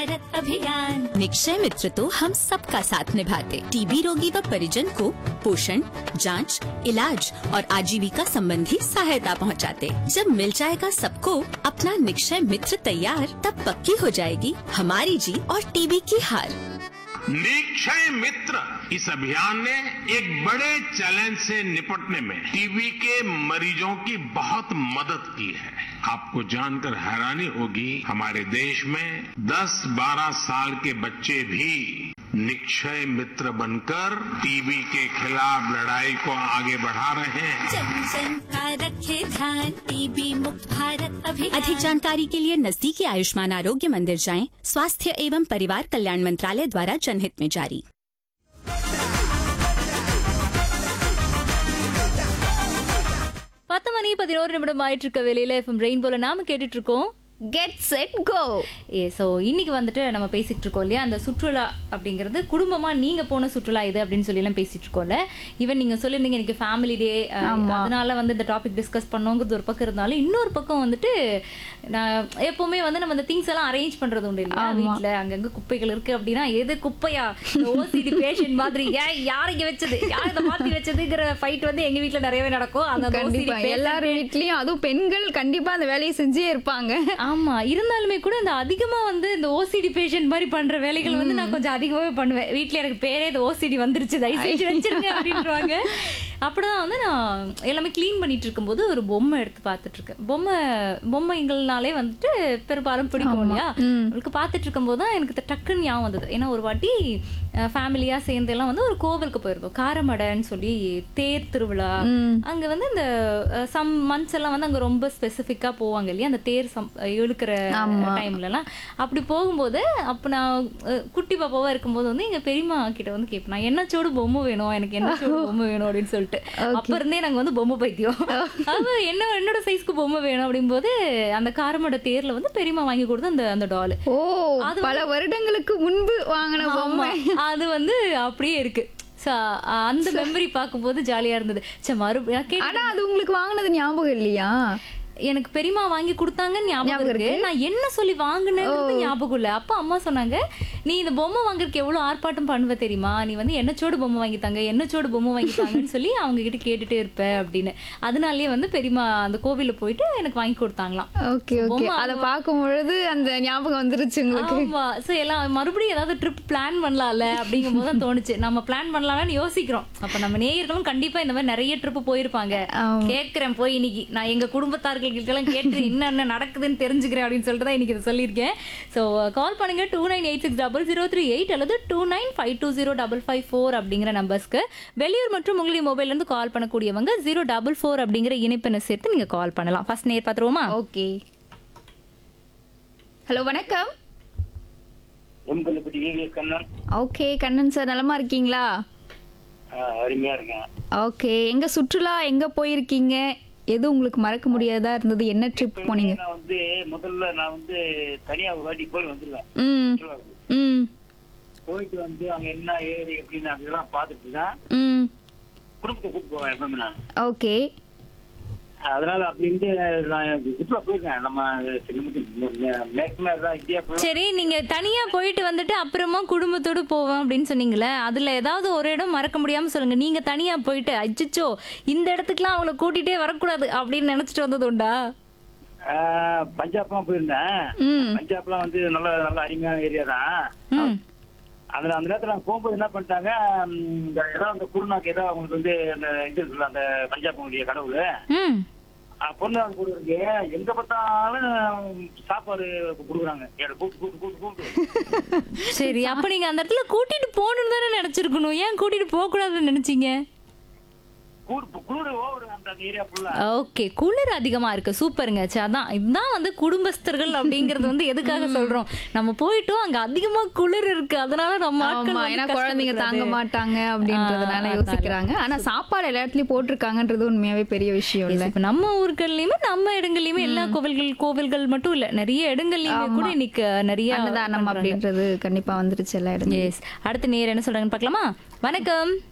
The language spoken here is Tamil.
भारत अभियान निक्षय मित्र तो हम सबका साथ निभाते टीबी रोगी व परिजन को पोषण जांच, इलाज और आजीविका संबंधी सहायता पहुंचाते। जब मिल जाएगा सबको अपना निक्षय मित्र तैयार तब पक्की हो जाएगी हमारी जीत और टीबी की हार निक्षय मित्र इस अभियान ने एक बड़े चैलेंज से निपटने में टीबी के मरीजों की बहुत मदद की है आपको जानकर हैरानी होगी हमारे देश में 10-12 साल के बच्चे भी निक्षय मित्र बनकर टीबी के खिलाफ लड़ाई को आगे बढ़ा रहे हैं जन जन का रखे ध्यान टीबी मुक्त भारत अभियान अधिक जानकारी के लिए नजदीकी आयुष्मान आरोग्य मंदिर जाएं स्वास्थ्य एवं परिवार कल्याण मंत्रालय द्वारा जनहित में जारी பத்து மணி பதினோரு நிமிடம் ஆயிட்டு இருக்க வேலையில எஃப்எம் ரெயின்போல நாம கேட்டுட்டு இருக்கோம் கெட் செட் கோ ஏ ஸோ இன்னைக்கு வந்துட்டு நம்ம பேசிட்டு இருக்கோம் இல்லையா அந்த சுற்றுலா அப்படிங்கிறது குடும்பமா நீங்க போன சுற்றுலா இது அப்படின்னு சொல்லி எல்லாம் பேசிட்டு இருக்கோம்ல ஈவன் நீங்க சொல்லியிருந்தீங்க எனக்கு ஃபேமிலி டே அதனால வந்து இந்த டாபிக் டிஸ்கஸ் பண்ணோங்கிறது ஒரு பக்கம் இருந்தாலும் இன்னொரு பக்கம் வந்துட்டு நான் எப்பவுமே வந்து நம்ம இந்த திங்ஸ் எல்லாம் அரேஞ்ச் பண்றது உண்டு இல்லையா வீட்டுல அங்கங்க குப்பைகள் இருக்கு அப்படின்னா எது குப்பையா ஓசிடி பேஷண்ட் மாதிரி ஏன் யார் இங்க வச்சது யார் இதை மாத்தி வச்சதுங்கிற ஃபைட் வந்து எங்க வீட்டுல நிறையவே நடக்கும் அந்த OCD கண்டிப்பா patient எல்லார் வீட்லயும் அதுவும் பெண்கள் கண்டிப்பா அந்த வேலையை செஞ்சே இருப்பாங்க ஆமா இருந்தாலுமே கூட இந்த அதிகமா வந்து இந்த ஓசிடி பேஷண்ட் மாதிரி பண்ற வேலைகள் வந்து நான் கொஞ்சம் அதிகமாவே பண்ணுவேன் வீட்ல எனக்கு பேரே இந்த ஓசிடி வந்துருச்சு தயவு செஞ்சு வச்சிருங்க அப்படின்றாங்க அப்படிதான் வந்து நான் எல்லாமே க்ளீன் பண்ணிட்டு இருக்கும்போது ஒரு பொம்மை எடுத்து பார்த்துட்டு இருக்கேன் பொம்மை பொம்மைங்கள்னாலே வந்துட்டு பெரும்பாலும் பிடிக்கும் இல்லையா உங்களுக்கு பார்த்துட்டு இருக்கும்போது தான் எனக்கு இது டக்குன்னு ஞாபகம் வந்தது ஏன்னா ஒரு வாட்டி ஃபேமிலியா சேர்ந்து எல்லாம் வந்து ஒரு கோவிலுக்கு போயிருந்தோம் காரமடைன்னு சொல்லி தேர் திருவிழா அங்க வந்து இந்த சம் மந்த்ஸ் எல்லாம் வந்து அங்க ரொம்ப ஸ்பெசிஃபிக்கா போவாங்க இல்லையா அந்த தேர் சம் இழுக்கிற டைம்ல எல்லாம் அப்படி போகும்போது அப்ப நான் அஹ், குட்டி பாப்பாவா இருக்கும்போது வந்து எங்க பெரியம்மா கிட்ட வந்து கேட்பேன் நான் என்ன சோடு பொம்மை வேணும் எனக்கு என்ன சோடு பொம்மை வேணும் அப்படின்னு சொல்லிட்டு அப்ப இருந்தே நாங்க வந்து பொம்மை பைத்தியம் அது என்ன என்னோட சைஸ்க்கு பொம்மை வேணும் அப்படிங்கும்போது அந்த காரமோட தேர்ல வந்து பெரியம்மா வாங்கி கொடுத்த அந்த அந்த டால் ஓ பல வருடங்களுக்கு முன்பு வாங்கின பொம்மை அது வந்து அப்படியே இருக்கு So, அந்த மெமரி பார்க்கும்போது ஜாலியா இருந்தது சரி மறு நான் கேட்டேன் ஆனா அது உங்களுக்கு வாங்கினது ஞாபகம் இல்லையா எனக்கு பெரியம்மா வாங்கி கொடுத்தாங்கன்னு ஞாபகம் ஞாபகம் இருக்கு நான் என்ன சொல்லி வாங்கினேன்னு ஞாபகம் இல்ல அப்ப அம்மா சொன்னாங்க நீ இந்த பொம்மை வாங்குறதுக்கு எவ்வளவு ஆர்ப்பாட்டம் பண்ணுவ தெரியுமா நீ வந்து என்னச்சோடு பொம்மை வாங்கி தாங்க என்னச்சோடு பொம்மை வாங்கி தாங்கன்னு சொல்லி அவங்க கிட்ட கேட்டுட்டே இருப்ப அப்படின்னு அதனாலயே வந்து பெரியம்மா அந்த கோவில்ல போயிட்டு எனக்கு வாங்கி கொடுத்தாங்களாம் ஓகே ஓகே பொம்மை அத பார்க்கும் பொழுது அந்த ஞாபகம் வந்துருச்சு உங்களுக்கு ஆமா சோ எல்லாம் மறுபடியும் ஏதாவது ட்ரிப் பிளான் பண்ணலாம்ல அப்படிங்கும் போது தான் தோணுச்சு நம்ம பிளான் பண்ணலாம்னு யோசிக்கிறோம் அப்ப நம்ம நேயர்களும் கண்டிப்பா இந்த மாதிரி நிறைய ட்ரிப் போயிருப்பாங்க ஆமா. கேக்குறேன் போய் இன்னைக்கு நான் எங்க குடும்பத்தார்கள் கிட்ட எல்லாம் கேட்டு என்னென்ன நடக்குதுன்னு தெரிஞ்சுக்கிறேன் அப்படின்னு சொல்லிட்டு தான் இன்னைக்கு இதை சொல்லியிருக்கேன் ஸோ கால் பண்ணுங்க two nine eight six double zero three eight அல்லது two nine five two zero double five four அப்படிங்கிற நம்பர்ஸ்க்கு வெளியூர் மற்றும் உங்களுடைய மொபைல்ல இருந்து கால் பண்ணக்கூடியவங்க ஜீரோ டபுள் ஃபோர் அப்படிங்கிற இணைப்பினை சேர்த்து நீங்க கால் பண்ணலாம் ஃபர்ஸ்ட் நேர் பார்த்துருவோமா ஓகே ஹலோ வணக்கம் உங்களை விவேக் கண்ணன் ஓகே கண்ணன் சார் நலமா இருக்கீங்களா ஆஹ் அருமையா இருக்கேன் ஓகே எங்க சுற்றுலா எங்க போயிருக்கீங்க எது உங்களுக்கு மறக்க முடியாதா இருந்தது என்ன ட்ரிப் போனீங்க நான் வந்து முதல்ல நான் வந்து தனியா ஒரு வாட்டி போய் வந்துருவேன் ம் சுற்றுலாவுக்கு. ம் போயிட்டு வந்து அங்க என்ன ஏது எப்படின்னு அதெல்லாம் பார்த்துட்டு தான் ம் குடும்பத்தை கூப்பிட்டு போவேன் எப்பவுமே நான் ஓகே அதனால அப்படி இருந்து நான் சுற்றுலா போயிருக்கேன் நம்ம மேக்ஸிமம் தான் இந்தியா போய் சரி நீங்க தனியா போயிட்டு வந்துட்டு அப்புறமா குடும்பத்தோட போவேன் அப்படின்னு சொன்னீங்களே அதுல ஏதாவது ஒரு இடம் மறக்க முடியாம சொல்லுங்க நீங்க தனியா போயிட்டு அச்சச்சோ இந்த இடத்துக்குலாம் அவங்கள கூட்டிட்டே வரக்கூடாது அப்படின்னு நினைச்சிட்டு வந்தது உண்டா ஆஹ் பஞ்சாப்லாம் போயிருந்தேன் ம் பஞ்சாப்லாம் வந்து நல்ல நல்ல அருமையான ஏரியா தான் ம் அதுல அந்த நேரத்துல நாங்க போகும்போது என்ன பண்ணிட்டாங்க ம், இந்த இடம் அந்த குருநாக்கு ஏதோ அவங்களுக்கு வந்து அந்த இது இருக்குல்ல அந்த பஞ்சாபுடைய கடவுள் ம் பொண்ணு கொடுக்குறதுக்கு எங்க பார்த்தாலும் சாப்பாடு கொடுக்குறாங்க என்னை கூப்பிட்டு கூப்பிட்டு கூப்பிட்டு கூப்பிட்டு சரி அப்ப நீங்க அந்த இடத்துல கூட்டிட்டு போகணும்னு தானே நினைச்சிருக்கணும் ஏன் கூட்டிட்டு போக கூடாதுன்னு நினைச்சீங்க கூடு கூடு ஓவர் அந்த அந்த ஏரியா ஃபுல்லா ஓகே குளிர் அதிகமா இருக்கு சூப்பருங்க சரி அதான் இதுதான் வந்து குடும்பஸ்தர்கள் அப்படிங்கறது வந்து எதுக்காக சொல்றோம் நம்ம போயிட்டோம் அங்க அதிகமா குளிர் இருக்கு அதனால நம்ம ஆட்கள் ஆமா வந்து ஏன்னா குழந்தைங்க தாங்க கஷ்டப்படக்கூடாது. மாட்டாங்க அப்படின்றதுனால ஆ, யோசிக்கிறாங்க ஆனா சாப்பாடு எல்லா இடத்துலயும் போட்டிருக்காங்கன்றது உண்மையாவே பெரிய விஷயம் இல்ல இப்ப நம்ம ஊர்கள்லயுமே நம்ம இடங்கள்லயுமே எல்லா கோவில்கள் கோவில்கள் மட்டும் இல்ல நிறைய இடங்கள்லயுமே கூட இன்னைக்கு நிறைய அன்னதானம் அப்படின்றது கண்டிப்பா வந்துருச்சு எல்லா இடத்துலயும் எஸ் அடுத்து நேர் என்ன சொல்றாங்கன்னு பார்க்கலாமா வணக்கம்